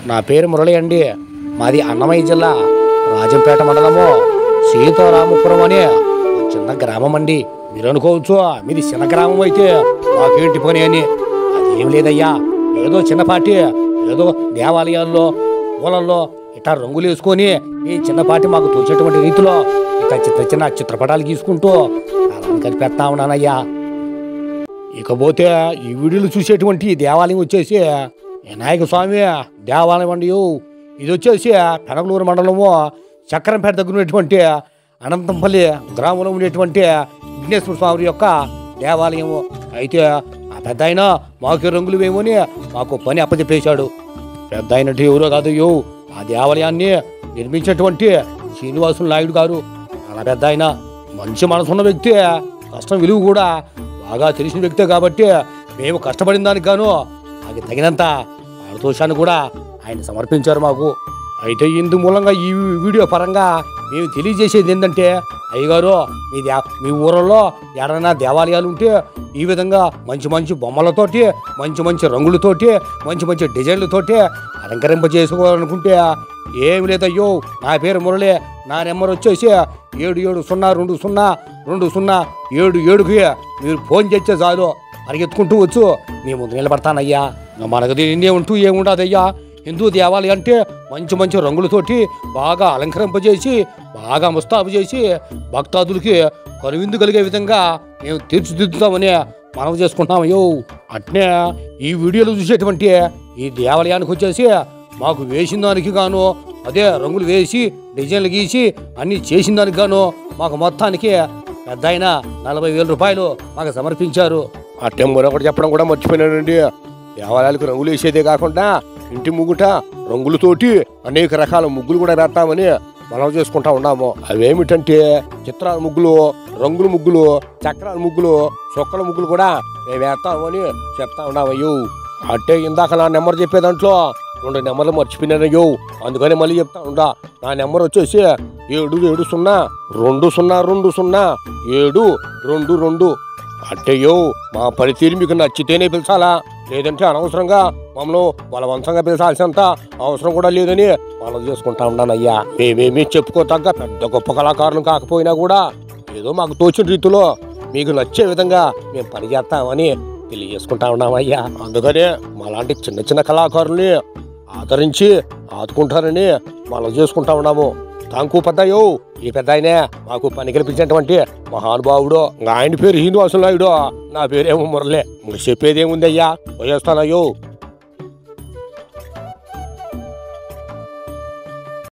నా పేరు మురళి అండి మాది అన్నమయ్య జిల్లా రాజంపేట మండలము సీతారామపురం అనే ఒక చిన్న గ్రామం అండి మీరు అనుకోవచ్చు మీది చిన్న గ్రామం అయితే మాకేంటి పని అని అదేం లేదయ్యా ఏదో చిన్నపాటి ఏదో దేవాలయాల్లో మూలల్లో ఇట్లా రంగులు వేసుకొని ఈ చిన్నపాటి మాకు తోచేటువంటి రీతిలో ఇట్లా చిన్న చిన్న చిత్రపటాలు గీసుకుంటూ అలా కనిపెడతా ఉన్నానయ్యా ఇకపోతే ఈ వీడియోలు చూసేటువంటి ఈ దేవాలయం వచ్చేసి వినాయక స్వామి దేవాలయం అండి ఇది వచ్చేసి పెనగలూరు మండలము చక్రంపేట దగ్గర ఉన్నటువంటి అనంతంపల్లి గ్రామంలో ఉండేటువంటి విఘ్నేశ్వర స్వామి యొక్క దేవాలయము అయితే ఆ పెద్ద ఆయన మాకు రంగులు వేయమని మాకు పని అప్పచెప్పేశాడు పెద్ద అయినట్టు ఎవరో కాదు యో ఆ దేవాలయాన్ని నిర్మించినటువంటి శ్రీనివాసులు నాయుడు గారు చాలా పెద్ద ఆయన మంచి మనసున్న వ్యక్తి కష్టం విలువ కూడా బాగా తెలిసిన వ్యక్తే కాబట్టి మేము కష్టపడిన దానికి గాను అది తగినంత పారితోషాన్ని కూడా ఆయన సమర్పించారు మాకు అయితే ఇందు మూలంగా ఈ వీడియో పరంగా మేము తెలియజేసేది ఏంటంటే అయ్యగారు మీ దే మీ ఊరల్లో ఎక్కడైనా దేవాలయాలు ఉంటే ఈ విధంగా మంచి మంచి బొమ్మలతోటి మంచి మంచి రంగులతోటి మంచి మంచి డిజైన్లతోటి అలంకరింప చేసుకోవాలనుకుంటే ఏమి లేదయ్యో నా పేరు మురళి నా నెంబర్ వచ్చేసి ఏడు ఏడు సున్నా రెండు సున్నా రెండు సున్నా ఏడు ఏడుకి మీరు ఫోన్ చేస్తే చాలు పరిగెత్తుకుంటూ వచ్చు మీ ముందు నిలబడతానయ్యా మనకు దీన్ని ఉంటూ ఏముండదయ్యా హిందూ దేవాలయం అంటే మంచి మంచి రంగులతోటి బాగా అలంకరింపజేసి బాగా ముస్తాబు చేసి భక్తాదులకి కనువిందు కలిగే విధంగా మేము తీర్చిదిద్దుతామని మనం చేసుకుంటామయ్యో అట్నే ఈ వీడియోలో చూసేటువంటి ఈ దేవాలయానికి వచ్చేసి మాకు వేసిన దానికి గాను అదే రంగులు వేసి డిజైన్లు గీసి అన్ని చేసిన దానికి గాను మాకు మొత్తానికి పెద్ద ఆయన నలభై వేల రూపాయలు మాకు సమర్పించారు అట్టే మరొకటి చెప్పడం కూడా మర్చిపోయినానండి దేవాలయాలకు రంగులు వేసేదే కాకుండా ఇంటి ముగ్గుట రంగులతోటి అనేక రకాల ముగ్గులు కూడా వేస్తామని మనం చేసుకుంటా ఉన్నాము అవేమిటంటే చిత్రాల ముగ్గులు రంగుల ముగ్గులు చక్రాల ముగ్గులు చొక్కల ముగ్గులు కూడా మేము వేస్తామని చెప్తా ఉన్నామయ్యో అంటే ఇందాక నా నెంబర్ చెప్పే దాంట్లో రెండు నెంబర్లు మర్చిపోయినానయ్యో అందుకని మళ్ళీ చెప్తా ఉండా నా నెంబర్ వచ్చేసి ఏడు ఏడు సున్నా రెండు సున్నా రెండు సున్నా ఏడు రెండు రెండు అట్టయ్యో మా పనితీరు మీకు నచ్చితేనే పిలిచాలా లేదంటే అనవసరంగా మమ్మల్ని బలవంతంగా పిలిచాల్సినంత అవసరం కూడా లేదని మనం చేసుకుంటా ఉన్నానయ్యా మేమేమీ చెప్పుకోతగ్గ పెద్ద గొప్ప కళాకారులు కాకపోయినా కూడా ఏదో మాకు తోచిన రీతిలో మీకు నచ్చే విధంగా మేము పని చేస్తామని తెలియజేసుకుంటా ఉన్నామయ్యా అందుకనే మాలాంటి చిన్న చిన్న కళాకారుల్ని ఆదరించి ఆదుకుంటారని మనం చేసుకుంటా ఉన్నాము తాంకు పెద్దయ్యో ఈ పెద్ద ఆయనే మాకు పని కల్పించినటువంటి మహానుభావుడు ఆయన పేరు శ్రీనివాసులు నాయుడు నా పేరేమో మురళే చెప్పేదేముందయ్యా పోయేస్తానయ్యో